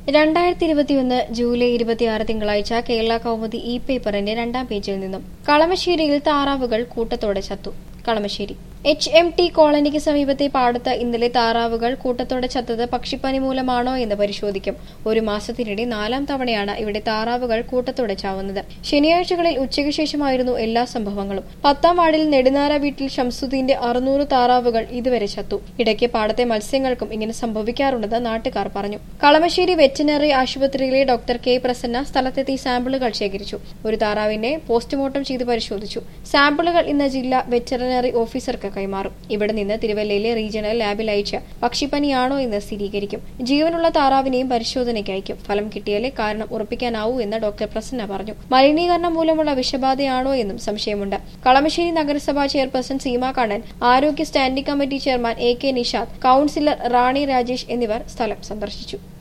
രണ്ടായിരത്തി ഇരുപത്തിയൊന്ന് ജൂലൈ ഇരുപത്തിയാറ് തിങ്കളാഴ്ച കേരള കൗമുദി ഇ പേപ്പറിന്റെ രണ്ടാം പേജിൽ നിന്നും കളമശ്ശേരിയിൽ താറാവുകൾ കൂട്ടത്തോടെ ചത്തു കളമശ്ശേരി എച്ച് എം ടി കോളനിക്ക് സമീപത്തെ പാടത്ത് ഇന്നലെ താറാവുകൾ കൂട്ടത്തോടെ ചത്തത് പക്ഷിപ്പനി മൂലമാണോ എന്ന് പരിശോധിക്കും ഒരു മാസത്തിനിടെ നാലാം തവണയാണ് ഇവിടെ താറാവുകൾ കൂട്ടത്തോടെ ചാവുന്നത് ശനിയാഴ്ചകളിൽ ഉച്ചയ്ക്ക് ശേഷമായിരുന്നു എല്ലാ സംഭവങ്ങളും പത്താം വാർഡിൽ നെടുനാര വീട്ടിൽ ഷംസുദ്ദീന്റെ അറുന്നൂറ് താറാവുകൾ ഇതുവരെ ചത്തു ഇടയ്ക്ക് പാടത്തെ മത്സ്യങ്ങൾക്കും ഇങ്ങനെ സംഭവിക്കാറുണ്ടെന്ന് നാട്ടുകാർ പറഞ്ഞു കളമശ്ശേരി വെറ്റിനറി ആശുപത്രിയിലെ ഡോക്ടർ കെ പ്രസന്ന സ്ഥലത്തെത്തി സാമ്പിളുകൾ ശേഖരിച്ചു ഒരു താറാവിനെ പോസ്റ്റ്മോർട്ടം ചെയ്ത് പരിശോധിച്ചു സാമ്പിളുകൾ ഇന്ന് ജില്ലാ വെറ്ററിനറി ഓഫീസർക്ക് കൈമാറും ഇവിടെ നിന്ന് തിരുവല്ലയിലെ റീജിയണൽ ലാബിൽ അയച്ച് പക്ഷിപ്പനിയാണോ എന്ന് സ്ഥിരീകരിക്കും ജീവനുള്ള താറാവിനെയും പരിശോധനയ്ക്ക് അയക്കും ഫലം കിട്ടിയാലേ കാരണം ഉറപ്പിക്കാനാവൂ എന്ന് ഡോക്ടർ പ്രസന്ന പറഞ്ഞു മലിനീകരണം മൂലമുള്ള വിഷബാധയാണോ എന്നും സംശയമുണ്ട് കളമശ്ശേരി നഗരസഭാ ചെയർപേഴ്സൺ സീമ കണ്ണൻ ആരോഗ്യ standing committee chairman A K Nishad councillor Rani Rajesh എന്നിവർ സ്ഥലം സന്ദർശിച്ചു